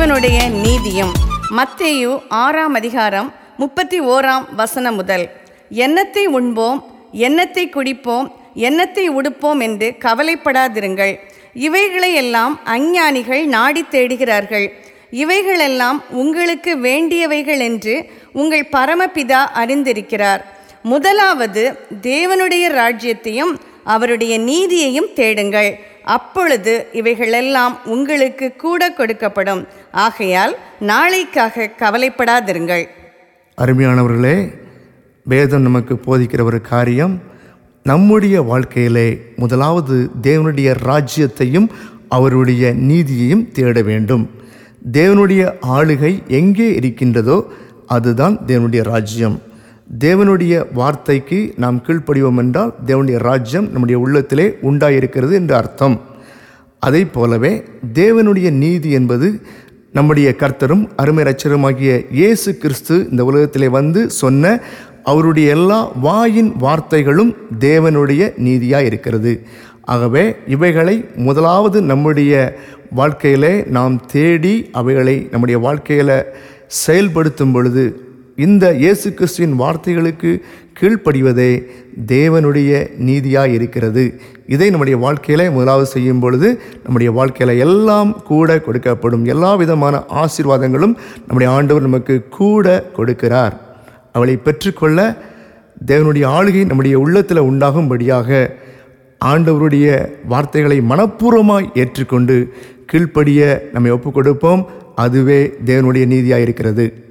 தேவனுடைய நீதியும் மத்தேயு ஆறாம் அதிகாரம் முப்பத்தி ஓராம் வசனம் முதல் எண்ணத்தை உண்போம் எண்ணத்தை குடிப்போம் எண்ணத்தை உடுப்போம் என்று கவலைப்படாதிருங்கள் இவைகளையெல்லாம் அஞ்ஞானிகள் நாடி தேடுகிறார்கள் இவைகளெல்லாம் உங்களுக்கு வேண்டியவைகள் என்று உங்கள் பரமபிதா அறிந்திருக்கிறார் முதலாவது தேவனுடைய ராஜ்யத்தையும் அவருடைய நீதியையும் தேடுங்கள் அப்பொழுது இவைகளெல்லாம் உங்களுக்கு கூட கொடுக்கப்படும் ஆகையால் நாளைக்காக கவலைப்படாதிருங்கள் அருமையானவர்களே வேதம் நமக்கு போதிக்கிற ஒரு காரியம் நம்முடைய வாழ்க்கையிலே முதலாவது தேவனுடைய ராஜ்யத்தையும் அவருடைய நீதியையும் தேட வேண்டும் தேவனுடைய ஆளுகை எங்கே இருக்கின்றதோ அதுதான் தேவனுடைய ராஜ்யம் தேவனுடைய வார்த்தைக்கு நாம் கீழ்ப்படிவோம் என்றால் தேவனுடைய ராஜ்யம் நம்முடைய உள்ளத்திலே உண்டாயிருக்கிறது என்று அர்த்தம் அதை போலவே தேவனுடைய நீதி என்பது நம்முடைய கர்த்தரும் அருமை ரட்சருமாகிய இயேசு கிறிஸ்து இந்த உலகத்திலே வந்து சொன்ன அவருடைய எல்லா வாயின் வார்த்தைகளும் தேவனுடைய நீதியாக இருக்கிறது ஆகவே இவைகளை முதலாவது நம்முடைய வாழ்க்கையிலே நாம் தேடி அவைகளை நம்முடைய வாழ்க்கையில் செயல்படுத்தும் பொழுது இந்த இயேசு கிறிஸ்துவின் வார்த்தைகளுக்கு கீழ்ப்படிவதே தேவனுடைய நீதியாக இருக்கிறது இதை நம்முடைய வாழ்க்கையில முதலாவது செய்யும் பொழுது நம்முடைய வாழ்க்கையில எல்லாம் கூட கொடுக்கப்படும் எல்லா விதமான ஆசீர்வாதங்களும் நம்முடைய ஆண்டவர் நமக்கு கூட கொடுக்கிறார் அவளை பெற்றுக்கொள்ள தேவனுடைய ஆளுகை நம்முடைய உள்ளத்தில் உண்டாகும்படியாக ஆண்டவருடைய வார்த்தைகளை மனப்பூர்வமாய் ஏற்றுக்கொண்டு கீழ்ப்படிய நம்மை ஒப்புக் கொடுப்போம் அதுவே தேவனுடைய நீதியாக இருக்கிறது